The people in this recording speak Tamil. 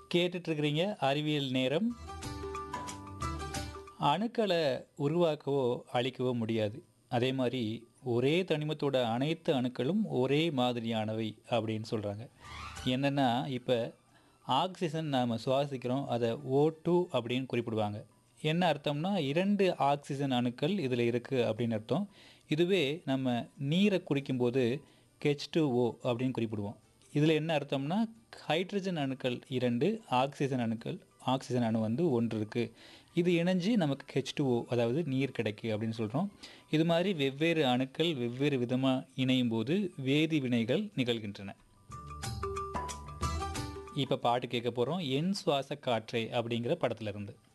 கேட்டுட்டு இருக்கிறீங்க அறிவியல் நேரம் அணுக்களை உருவாக்கவோ அழிக்கவோ முடியாது அதே மாதிரி ஒரே தனிமத்தோட அனைத்து அணுக்களும் ஒரே மாதிரியானவை அப்படின்னு சொல்கிறாங்க என்னென்னா இப்போ ஆக்சிஜன் நாம் சுவாசிக்கிறோம் அதை ஓ டூ அப்படின்னு குறிப்பிடுவாங்க என்ன அர்த்தம்னா இரண்டு ஆக்சிஜன் அணுக்கள் இதில் இருக்குது அப்படின்னு அர்த்தம் இதுவே நம்ம நீரை குடிக்கும்போது கெச் டூ ஓ அப்படின்னு குறிப்பிடுவோம் இதில் என்ன அர்த்தம்னா ஹைட்ரஜன் அணுக்கள் இரண்டு ஆக்சிஜன் அணுக்கள் ஆக்சிஜன் அணு வந்து ஒன்று இருக்குது இது இணைஞ்சு நமக்கு ஹெச் டூஓ அதாவது நீர் கிடைக்கு அப்படின்னு சொல்கிறோம் இது மாதிரி வெவ்வேறு அணுக்கள் வெவ்வேறு விதமாக இணையும் போது வேதி வினைகள் நிகழ்கின்றன இப்போ பாட்டு கேட்க போகிறோம் என் சுவாச காற்றே அப்படிங்கிற படத்துல இருந்து